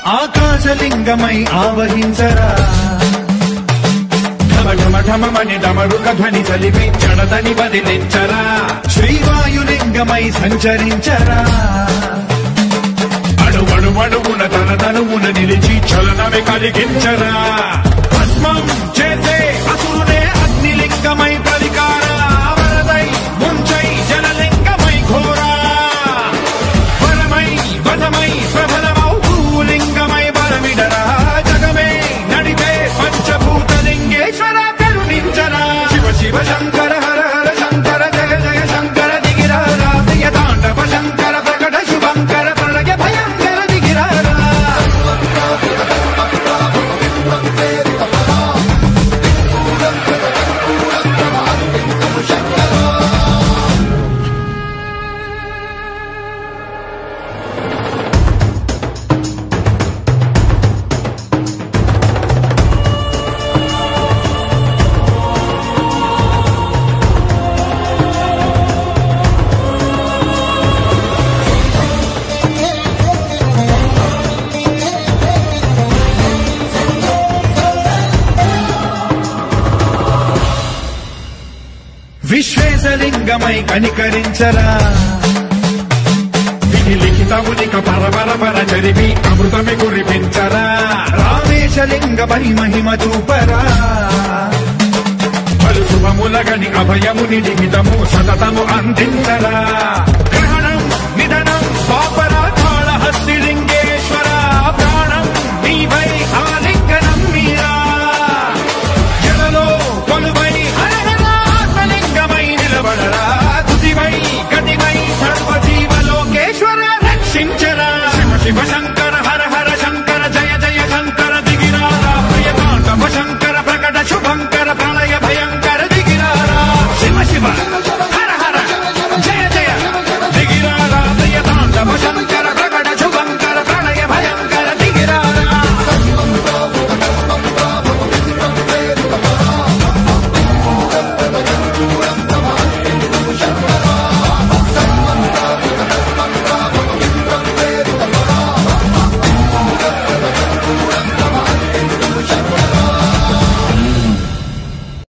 ఆకాశలింగమై ఆవహించరా ఢమ ఢమ ఢమమని డమరుక ధ్వని చలిపి జడదని వదిలించరా శ్రీవాయులింగమై సంచరించరా అణువణు అణువున తన తనువున నిలిచి చలనమే కలిగించరా భస్మం చేసే అసురునే అగ్నిలింగమై పరికార వరదై ముంచై జలలింగమై ఘోరా వరమై వదమై ప్రబలమౌ భూలింగమై బలమిడరా జగమే నడిపే పంచభూతలింగేశ్వర కరుణించరా శివ శివ శంకర హర హర శంకర జయ జయ శంకర దిగిరారా ప్రియ తాండవ శంకర ప్రకట శుభంకర ప్రళయ భయంకర దిగిరారా విశ్వేశలింగమై కనికరించరా విధి లిఖితమునిక పరపర పర చరిపి అమృతమి కురిపించరా రామేశలింగమై మహిమ చూపరా పలు శుభములగని అభయముని లిఖితము సతతము అందించరా